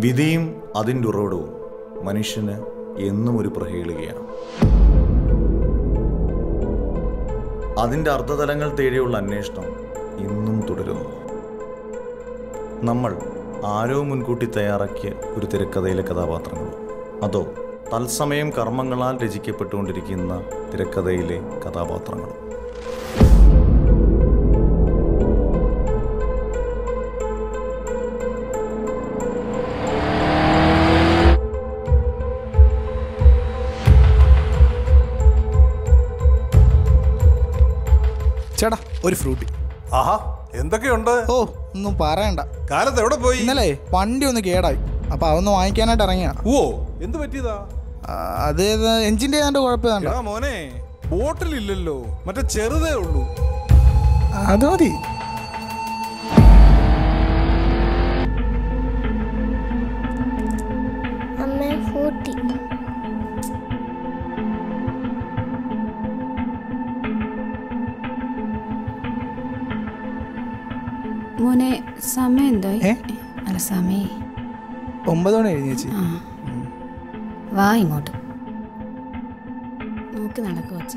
വിധിയും അതിൻ്റെ ഉറവിടവും മനുഷ്യന് എന്നും ഒരു പ്രഹേളികയാണ് അതിൻ്റെ അർത്ഥതലങ്ങൾ തേടിയുള്ള അന്വേഷണം ഇന്നും തുടരുന്നു നമ്മൾ ആരോ മുൻകൂട്ടി തയ്യാറാക്കിയ ഒരു തിരക്കഥയിലെ കഥാപാത്രങ്ങളോ അതോ തത്സമയം കർമ്മങ്ങളാൽ രചിക്കപ്പെട്ടുകൊണ്ടിരിക്കുന്ന തിരക്കഥയിലെ കഥാപാത്രങ്ങളോ ചേട്ടാ ഒരു ഫ്രൂട്ടി ആഹാ എന്തൊക്കെയുണ്ട് ഓ ഒന്നും പറയണ്ട കാലത്ത് എവിടെ പോയി ഇന്നലെ വണ്ടി ഒന്ന് കേടായി അപ്പൊ അതൊന്ന് വാങ്ങിക്കാനായിട്ട് ഇറങ്ങിയ ഓ എന്ത് പറ്റിയതാ അത് എഞ്ചിന്റെ ഏതാണ്ട് കുഴപ്പമുണ്ട് എടാ മോനെ ബോട്ടിലില്ലല്ലോ മറ്റേ ചെറുതേ ഉള്ളൂ അത് മതി അമ്മ ഫൂട്ടി മോനെ സമയം എന്തായി ഏ? അല്ല സമയേ ഒമ്പത് മണി കഴിഞ്ഞു ചേച്ചി ആ വാ ഇങ്ങോട്ട് നോക്കി നടക്കുക വച്ച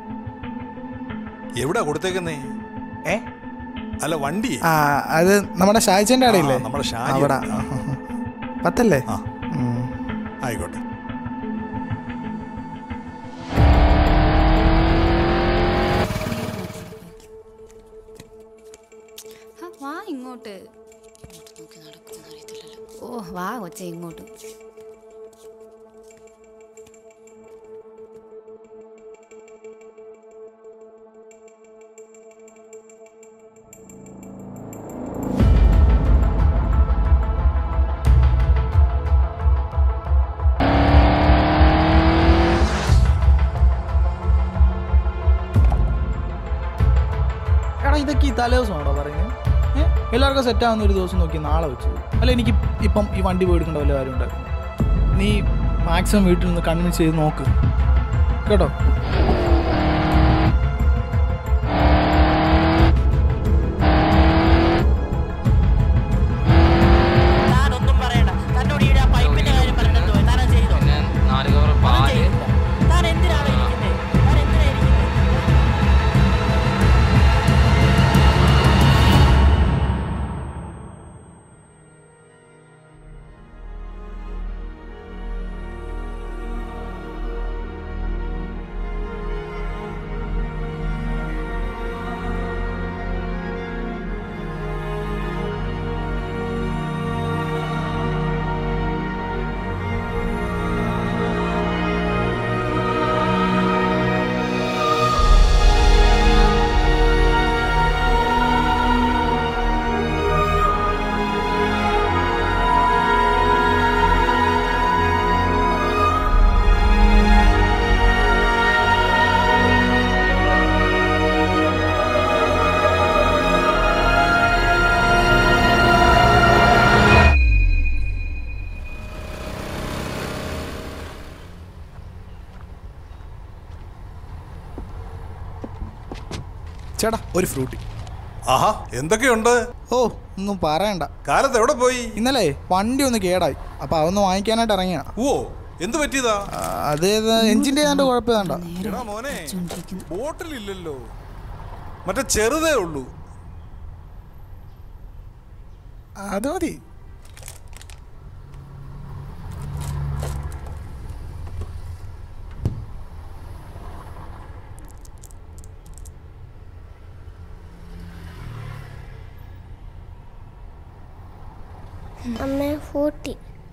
എവിടാ കൊടുത്തേക്കുന്നേ ഏ അല്ല വണ്ടി ആ അത് നമ്മുടെ ഷായിച്ചന്റെ അടയില്ലേ ആ, നമ്മുടെ ഷാജി അവിടെ ഉണ്ട്. ആ. പത്തല്ലേ ആ. ഉം. ആയിക്കോട്ടെ വാ ഇങ്ങോട്ട് നോക്കി നടക്കുന്ന അറിയത്തില്ലല്ലോ ഓ വാ കൊച്ചെ ഇങ്ങോട്ട് എടാ ഇതൊക്കെ ഈ തലേദിവസമാണോ പറയുന്നത് ഏ എല്ലാവർക്കും സെറ്റ് ആവുന്ന ഒരു ദിവസം നോക്കി നാളെ വെച്ചു അല്ല എനിക്ക് ഇപ്പം ഈ വണ്ടി പോയി എടുക്കേണ്ട വല്ല കാര്യം ഉണ്ടായിരുന്നു നീ മാക്സിമം വീട്ടിൽ നിന്ന് കൺവിൻസ് ചെയ്ത് നോക്ക് കേട്ടോ താനൊന്നും പറയണ്ട തന്നോട് ഈടെ ആ പൈപ്പിന്റെ കാര്യം പറഞ്ഞിട്ട് പോയി താൻ ചെയ്തോ പിന്നെ നാല് കവർ പാല് ചെയ്തില്ല. താൻ എന്തിനാണ് ഇരിക്കുന്നത് താൻ എന്തിനാ ഇരിക്കുന്നത് ചേട്ടാ ഒരു ഫ്രൂട്ടി ആഹാ എന്തൊക്കെയുണ്ട് ഓ ഒന്നും പറയണ്ട കാലത്ത് എവിടെ പോയി ഇന്നലെ വണ്ടി ഒന്ന് കേടായി അപ്പൊ അതൊന്ന് വാങ്ങിക്കാനായിട്ട് ഇറങ്ങിയ ഓ എന്ത് പറ്റിയതാ അത് എഞ്ചിന്റെ ഏതാണ്ട് കുഴപ്പമുണ്ട് എടാ മോനെ വെച്ചോണ്ടിരിക്കുന്നു. ബോട്ടിലില്ലല്ലോ മറ്റേ ചെറുതേ ഉള്ളൂ അത് മതി അമ്മ ഫൂട്ടി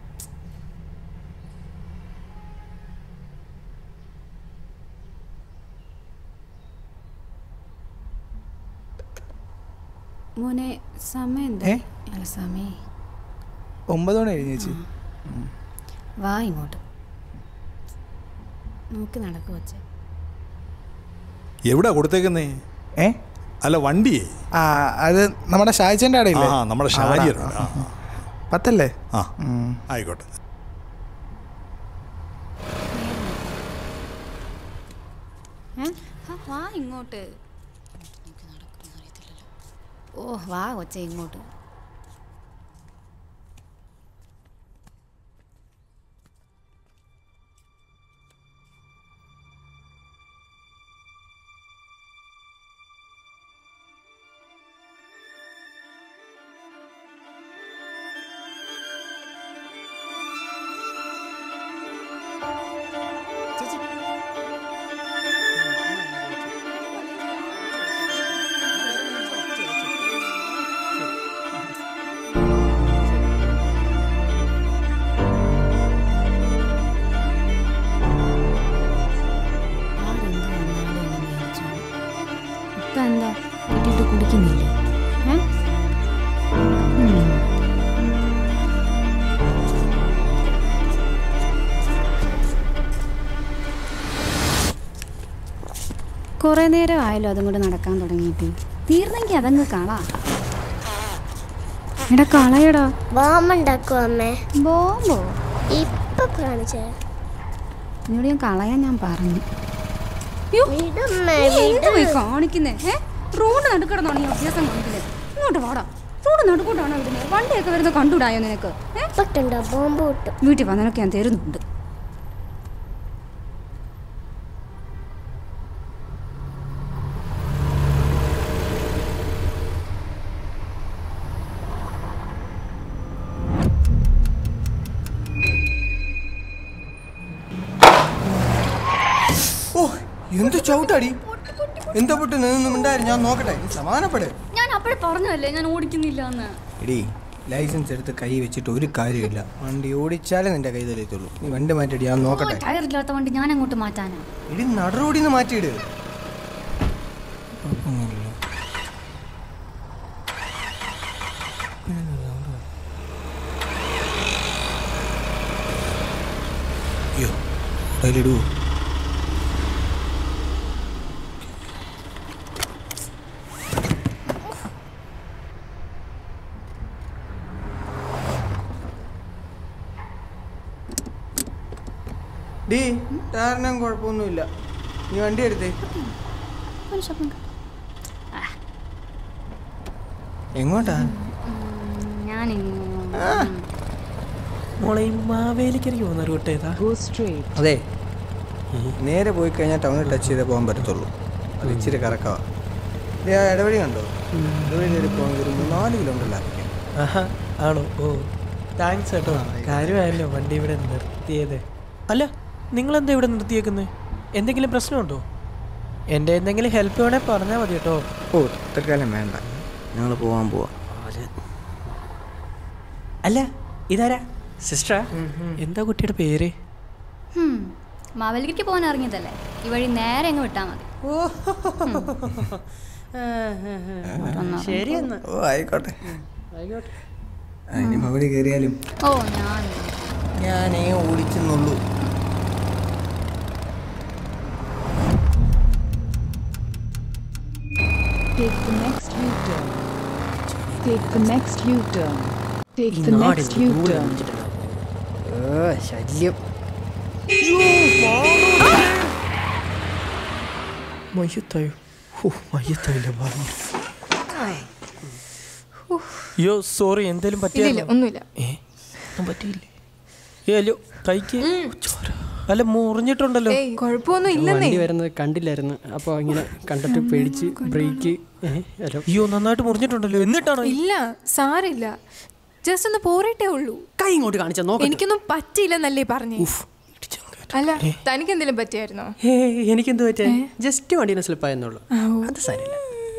മോനെ സമയം എന്തായി ഏ? അല്ല സമയേ ഒമ്പത് മണി കഴിഞ്ഞു ചേച്ചി വാ ഇങ്ങോട്ട് നോക്കി നടക്കുക വച്ച എവിടാ കൊടുത്തേക്കുന്നേ ഏ അല്ല വണ്ടി ആ അത് നമ്മുടെ ഷായിച്ചന്റെ അടയില്ലേ ആ നമ്മുടെ അവിടെ. ഷാജി ആ, ആ. പത്തല്ലേ ആ ഉം. ആയിക്കോട്ടെ ഏ? ആ, വാ ഇങ്ങോട്ട് നോക്കി നടക്കുന്ന അറിയത്തില്ലല്ലോ ഓ വാ കൊച്ചെ ഇങ്ങോട്ട് ആരെന്ത് വന്നാലും അങ്ങ് മേടിച്ചോളും. ഇപ്പൊ എന്താ വീട്ടിട്ട് കുടിക്കുന്നില്ലേ ഏ? ഉം. കുറേ നേരം ആയല്ലോ അതും കൂടെ നടക്കാൻ തുടങ്ങിയിട്ട് തീർന്നെങ്കിൽ അതങ്ങ് കളാ എടാ കളയടാ ബോംബുണ്ടാക്കും അമ്മേ ബോംബോ ഇപ്പൊ കാണിച്ചേ നിന്നോട് ഞാൻ കളയാൻ ഞാൻ പറഞ്ഞു വിടമ്മേ നീ എന്ത് വിട് പോയി കാണിക്കുന്നേ ഏ റോഡ് നടുക്കിടന്നാണ് ഈ അഭ്യാസം കാണിക്കുന്നത് ഇങ്ങോട്ട് വാടാ റോഡ് നടുക്കൂട്ടാണോ ഇടുന്നത് വണ്ടിയൊക്കെ വരുന്നത് കണ്ടുവിടായോ നിനക്ക് ഏ ഇപ്പൊ കണ്ടോ ബോംബ് കിട്ടും വീട്ടിൽ വന്നതിനൊക്കെ ഞാൻ തരുന്നുണ്ട് ഓ എന്ത് ചവിട്ടാടി എന്താ പൊട്ട് നിന്നും ഉണ്ടായിരുന്നു ഞാൻ നോക്കട്ടെ നീ സമാധാനപ്പെട് ഞാൻ അപ്പോഴേ പറഞ്ഞതല്ലേ ഞാൻ ഓടിക്കുന്നില്ല എന്ന് എടി ലൈസൻസ് എടുത്ത് കൈ വെച്ചിട്ട് ഒരു കാര്യമില്ല വണ്ടി ഓടിച്ചാലേ നിന്റെ കൈ തെളിയത്തുള്ളൂ നീ വണ്ടി മാറ്റിടി ഞാൻ നോക്കട്ടെ ടയറില്ലാത്ത വണ്ടി ഞാൻ അങ്ങോട്ട് മാറ്റാനാ എടി നടറോടിന്ന് മാറ്റിയിട് അയ്യോ അതിലിടൂ ഡീ ടയറിനും കുഴപ്പമൊന്നുമില്ല നീ വണ്ടി എടുത്തേ എങ്ങോട്ടാ ഞാൻ മോളെ ഈ മാവേലിക്കരയ്ക്ക് പോകുന്ന റൂട്ട് ഏതാ അതെ നേരെ പോയി കഴിഞ്ഞാൽ ടൗണിൽ ടച്ച് ചെയ്തേ പോകാൻ പറ്റത്തുള്ളൂ അത് ഇച്ചിരി കറക്കവാ ഇതേ ആ ഇടവഴി കണ്ടോ ഇടവഴി കയറി പോകാൻ ഒരു മൂന്നാല് കിലോമീറ്റർ ലാഭിക്കാം ആഹാ ആണോ ഓ താങ്ക്സ് കേട്ടോ കാര്യമായല്ലോ വണ്ടി ഇവിടെ നിർത്തിയത് അല്ല നിങ്ങളെന്താ ഇവിടെ നിർത്തിയേക്കുന്നത് എന്തെങ്കിലും പ്രശ്നമുണ്ടോ എൻ്റെ എന്തെങ്കിലും ഹെൽപ്പ് വേണേ പറഞ്ഞാൽ മതി കേട്ടോ ഓ തൽക്കാലം വേണ്ട ഞങ്ങൾ പോകാൻ പോവാ അല്ല ഇതാരാ സിസ്റ്ററാ എന്താ കുട്ടിയുടെ പേര് മാവേലിക്ക് പോകാൻ ഇറങ്ങിയതല്ലേ ഈ വഴി നേരെ അങ്ങ് വിട്ടാ മതി ശരി എന്നാ ഓ ആയിക്കോട്ടെ ആയിക്കോട്ടെ ആ, ഇനി മകടി കയറിയാലും ഓ ഞാൻ ഞാനേ ഓടിച്ചെന്നുള്ളൂ Take the next U-turn. Take the next U-turn. Take the next U-turn. ശല്യം മയ്യത്തായോ ഓ മയ്യത്തായില്ല പറഞ്ഞു അയ്യോ സോറി എന്തേലും പറ്റിയില്ല ഒന്നുമില്ല ഏ ഒന്നും പറ്റിയില്ലേ ഏ അല്ലോ കൈക്ക് ചോര അല്ല മുറിഞ്ഞിട്ടുണ്ടല്ലോ ഏയ് കുഴപ്പമൊന്നും ഇല്ലെന്നേ വണ്ടി വരുന്നത് കണ്ടില്ലായിരുന്നു അപ്പോൾ ഇങ്ങനെ കണ്ടിട്ട് പേടിച്ച് ബ്രേക്ക് ഹലോ അയ്യോ നന്നായിട്ട് മുറിഞ്ഞിട്ടുണ്ടല്ലോ എന്നിട്ടാണോ ഈ- ഇല്ല സാരില്ല ജസ്റ്റ് ഒന്ന് പോറിട്ടേ ഉള്ളൂ കൈ ഇങ്ങോട്ട് കാണിച്ചാൽ നോക്കാം എനിക്കൊന്നും പറ്റിയില്ലെന്നല്ലേ പറഞ്ഞേ അല്ല തനിക്ക് എന്തെങ്കിലും പറ്റിയായിരുന്നോ ഏ എനിക്കെന്ത് പറ്റിയ ജസ്റ്റ് വണ്ടീനെ സ്ലിപ്പായെന്നുള്ളൂ അത് സാരില്ല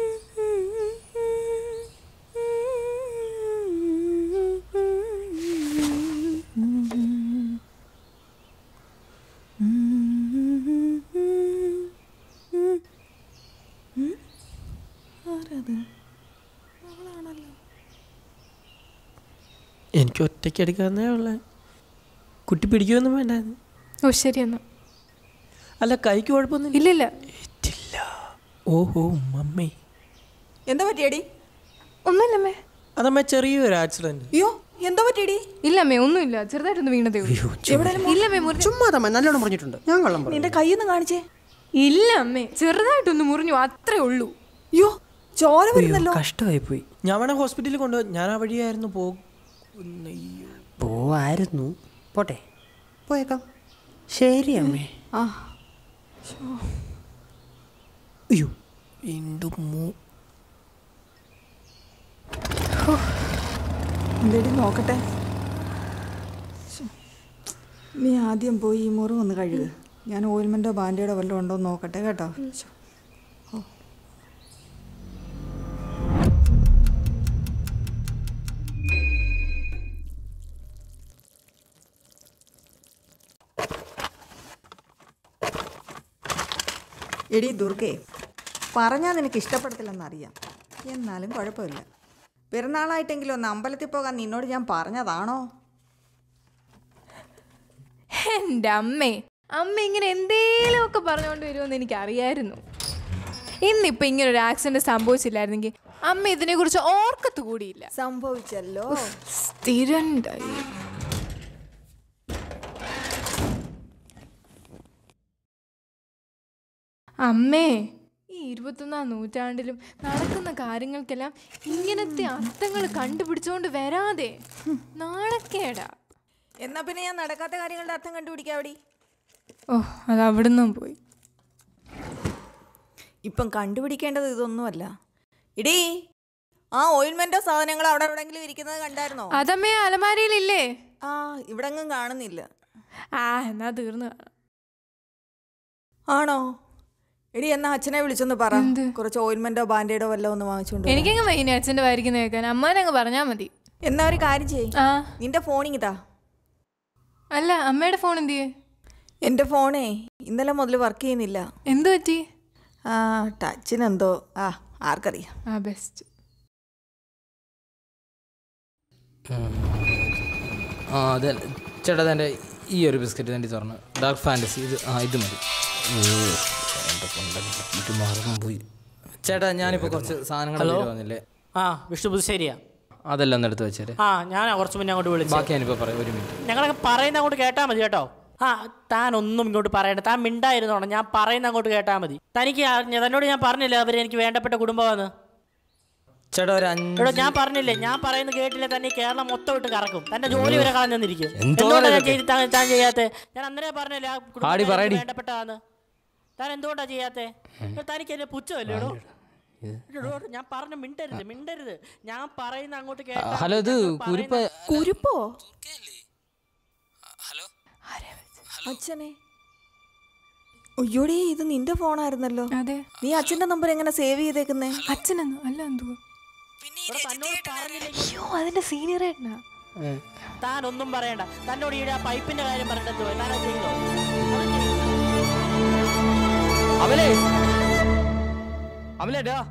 എനിക്ക് ഒറ്റയ്ക്ക് എടുക്കാന്നേ ഉള്ള കുട്ടി പിടിക്കുമൊന്നും വേണ്ടായിരുന്നു ഓ ശരി എന്നാ അല്ല കൈക്ക് കുഴപ്പമൊന്നും ഇല്ല ഇല്ല ഇല്ല ഓഹോ മമ്മി എന്താ പറ്റിയടി ഒന്നുമില്ലമ്മേ അതമ്മ ചെറിയൊരു ആക്സിഡന്റ് അയ്യോ എന്താ പറ്റിയടി ഇല്ലമ്മേ ഒന്നുമില്ല ചെറുതായിട്ടൊന്ന് വീണതേ ഉള്ളൂ ഇല്ലമ്മേ മുറിഞ്ഞു ചുമ്മാ തമ്മ നല്ലോണം പറഞ്ഞിട്ടുണ്ട് ഞാൻ കള്ളം പറഞ്ഞു നിന്റെ കൈയൊന്ന് കാണിച്ചേ ഇല്ല അമ്മേ ചെറുതായിട്ടൊന്ന് മുറിഞ്ഞു അത്രേ ഉള്ളൂ അയ്യോ ചോര വരുന്നല്ലോ കഷ്ടമായി പോയി ഞാൻ വേണേ ഹോസ്പിറ്റലിൽ കൊണ്ടുപോയി ഞാൻ ആ വഴിയായിരുന്നു പോകുന്നയ്യോ പോവായിരുന്നു പോട്ടെ പോയേക്കാം ശരി അമ്മേ ആ അയ്യോ വീണ്ടും മൂ എന്തേടി നോക്കട്ടെ ശ്ശെ. നീ ആദ്യം പോയി ഈ മുറിവൊന്ന് കഴുകുക ഞാൻ ഓയിൽമെൻറ്റോ ബാൻഡേഡോ വല്ലതും ഉണ്ടോ എന്ന് നോക്കട്ടെ കേട്ടോ ശ്ശോ. ഓ. എടി ദുർഗേ പറഞ്ഞാൽ നിനക്ക് ഇഷ്ടപ്പെടത്തില്ലെന്നറിയാം എന്നാലും കുഴപ്പമില്ല പെരുന്നാളായിട്ടെങ്കിലും ഒന്ന് അമ്പലത്തിൽ പോകാൻ നിന്നോട് ഞാൻ പറഞ്ഞതാണോ എൻ്റെ അമ്മേ അമ്മ ഇങ്ങനെ എന്തേലുമൊക്കെ പറഞ്ഞുകൊണ്ട് വരുമെന്ന് എനിക്കറിയായിരുന്നു ഇന്നിപ്പോൾ ഇങ്ങനെ ഒരു ആക്സിഡന്റ് സംഭവിച്ചില്ലായിരുന്നെങ്കിൽ അമ്മ ഇതിനെക്കുറിച്ച് ഓർക്കത്ത് കൂടിയില്ല സംഭവിച്ചല്ലോ സ്ഥിരം അമ്മേ ഈ ഇരുപത്തൊന്നാം നൂറ്റാണ്ടിലും നടക്കുന്ന കാര്യങ്ങൾക്കെല്ലാം ഇങ്ങനത്തെ അർത്ഥങ്ങൾ കണ്ടുപിടിച്ചുകൊണ്ട് വരാതെ നാണക്കേടാ എന്നാ പിന്നെ ഞാൻ നടക്കാത്ത കാര്യങ്ങളുടെ അർത്ഥം കണ്ടുപിടിക്കാം അവിടെ ഓ അത് അവിടുന്നും പോയി ഇപ്പം കണ്ടുപിടിക്കേണ്ടത് ഇതൊന്നുമല്ല ഇടീ ആ ഓയിൽമെന്റോ സാധനങ്ങൾ അവിടെ എവിടെങ്കിലും ഇരിക്കുന്നത് കണ്ടായിരുന്നോ അതമ്മേ അലമാരിയിലില്ലേ ആ ഇവിടെങ്ങും കാണുന്നില്ല ആ എന്നാ തീർന്നു കാണാം. ആണോ എടി എന്നാ അച്ഛനെ വിളിച്ചൊന്ന് പറ കുറച്ച് ഓയിൽമെന്റോ ബാൻഡേഡോ വല്ലതും ഒന്ന് വാങ്ങിച്ചോണ്ട് വരാൻ. എനിക്കങ്ങ് വൈകുന്നേ അച്ഛൻ്റെ വായിരിക്കുന്ന കേൾക്കാൻ അമ്മാനങ്ങ് പറഞ്ഞാൽ മതി എന്നാ ഒരു കാര്യം ചെയ്യ് ആ നിന്റെ ഫോണിങ്ങിതാ അല്ല അമ്മയുടെ ഫോൺ എന്ത് ചെയ്യേ എൻ്റെ ഫോണേ ഇന്നലെ മുതൽ വർക്ക് ചെയ്യുന്നില്ല എന്തു പറ്റി ആ ടച്ചിനെന്തോ ആ ആർക്കറിയാം ആ ബെസ്റ്റ് ആ അതെ ചേട്ടാ എൻ്റെ ഈ ഒരു ബിസ്ക്കറ്റ് തന്നെ തുറന്ന് ഡാർക്ക് ഫാൻറ്റസി ഇത് ആ ഇത് മതി ഓ, എൻ്റെ തൊണ്ടയിൽ ഇത് മറന്നു പോയി ചേട്ടാ ഞാനിപ്പോൾ കുറച്ച് സാധനങ്ങൾ ഹലോ? വന്നില്ലേ ആ വിഷ്ണു പുതുശ്ശേരിയാ അതെല്ലാം ഒന്ന് എടുത്ത് വെച്ചേരെ ആ ഞാൻ കുറച്ച് മുന്നേ അങ്ങോട്ട് വിളിച്ചു ബാക്കി ഞാനിപ്പോൾ പറയാം ഒരു മിനിറ്റ് ഞങ്ങളൊക്കെ പറയുന്ന അങ്ങോട്ട് കേട്ടാൽ മതി കേട്ടോ ആ താൻ ഒന്നും ഇങ്ങോട്ട് പറയണ്ട താൻ മിണ്ടായിരുന്നോണം ഞാൻ പറയുന്ന അങ്ങോട്ട് കേട്ടാൽ മതി തനിക്ക് ആ- ഞാൻ- തന്നോട് ഞാൻ പറഞ്ഞില്ലേ അവർ എനിക്ക് വേണ്ടപ്പെട്ട കുടുംബമാണ് ചേട്ടാ ഒരു അഞ്ച് എടോ ഞാൻ പറഞ്ഞില്ലേ ഞാൻ പറയുന്നത് കേട്ടില്ലേ തന്നെ ഈ കേരളം മൊത്തം ഇട്ട് കറക്കും തന്റെ ജോലി വരെ കളഞ്ഞു തന്നിരിക്കും എന്തോ എന്തുകൊണ്ടാണ് ഞാൻ ഇതൊക്കെ? ചെയ്ത് താൻ താൻ ചെയ്യാത്തെ ഞാൻ അന്നേരെ പറഞ്ഞില്ലേ ആ കുടുംബത്തിന് ആടി എനിക്ക് പറയടി. വേണ്ടപ്പെട്ടതാണ് താൻ എന്തുകൊണ്ടാ ചെയ്യാത്തെ എടോ, തനിക്ക് എന്നെ പുച്ഛമല്ലേ എടോ എടോ, ഞാൻ പറഞ്ഞ മിണ്ടരുത് മിണ്ടരുത് ഞാൻ പറയുന്ന അങ്ങോട്ട് കേട്ടാ ഹലോ ഇത് കുരിപ്പ് കുരുപ്പോ അച്ഛനെ അയ്യോടി ഇത് നിന്റെ ഫോണായിരുന്നല്ലോ അതെ നീ അച്ഛന്റെ നമ്പർ എങ്ങനെ സേവ് ചെയ്തേക്കുന്നേ അച്ഛനെന്ന് അല്ല എന്തുവാ അയ്യോ അതിന്റെ സീനിയർ ആയിട്ടാ താൻ ഒന്നും പറയണ്ട തന്നോട് ഈടെ ആ പൈപ്പിന്റെ കാര്യം പറഞ്ഞിട്ട് താൻ അത് ചെയ്തോ അവലേ അവലേ ഡാ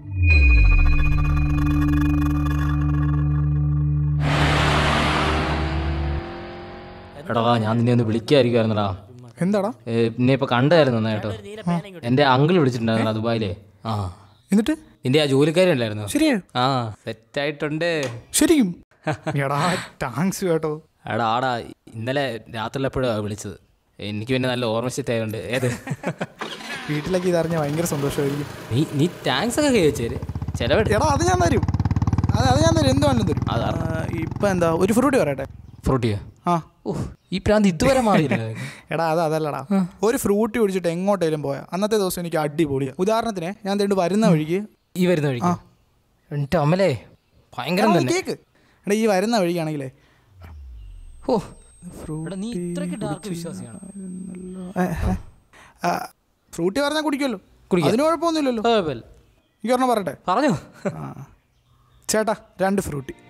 എടാ ഞാൻ നിന്നെ ഒന്ന് വിളിക്കായിരിക്കുമായിരുന്നടാ എന്താടാ ഏ, നിന്നെ ഇപ്പൊ കണ്ടായിരുന്നു നന്നായിട്ടോ എന്റെ അങ്കിൾ വിളിച്ചിട്ടുണ്ടായിരുന്നു ദുബായിലേ ആ എന്നിട്ട് നിന്റെ ആ ജോലിക്കാരി ഉണ്ടായിരുന്നു ശരിയാ ആ സെറ്റായിട്ടുണ്ട് ശരിക്കും എടാ താങ്ക്സ് കേട്ടോ എടാ ആടാ ഇന്നലെ രാത്രിയിലെപ്പോഴാണ് വിളിച്ചത് എനിക്ക് പിന്നെ നല്ല ഓർമ്മശക്തിയായതുകൊണ്ട് ഏത് വീട്ടിലേക്ക് ഇതറിഞ്ഞ ഭയങ്കര സന്തോഷമായിരിക്കും നീ നീ താങ്ക്സ് ഒക്കെ ചോദിച്ചേര് ചെലവെടുത്ത് എടാ അത് ഞാൻ തരും അത് അത് ഞാൻ തരും എന്ത് വേണമെങ്കിലും തരും അതാ ആ, ഇപ്പൊ എന്താ ഒരു ഫ്രൂട്ടി പറയട്ടെ ഫ്രൂട്ടിയോ ആ ഓ ഈ പ്രാന്ത് ഇതുവരെ മാറിയില്ല എടാ അത് അതല്ലടാ ഒരു ഫ്രൂട്ടി കുടിച്ചിട്ട് എങ്ങോട്ടേലും പോയാ അന്നത്തെ ദിവസം എനിക്ക് അടിപൊളിയാ ഉദാഹരണത്തിന് ഞാൻ തേണ്ട് വരുന്ന വഴിക്ക് ഈ വരുന്ന വഴിക്ക് എന്നിട്ട് അമലേ ഭയങ്കരം എടാ, ഒന്ന് തന്നെ കേക്ക് എടാ ഈ വരുന്ന വഴിക്കാണെങ്കിലേ ഓ എടാ, നീ ഇത്രയ്ക്ക് ഡാർക്ക് വിശ്വാസിയാണ് ഫ്രൂട്ടി പറഞ്ഞാൽ കുടിക്കുമല്ലോ കുടിക്കാം. അതിന് കുഴപ്പമൊന്നുമില്ലല്ലോ കുഴപ്പമില്ല എനിക്ക് ഒരെണ്ണം പറയട്ടെ പറഞ്ഞോ ആ. ചേട്ടാ രണ്ട് ഫ്രൂട്ടി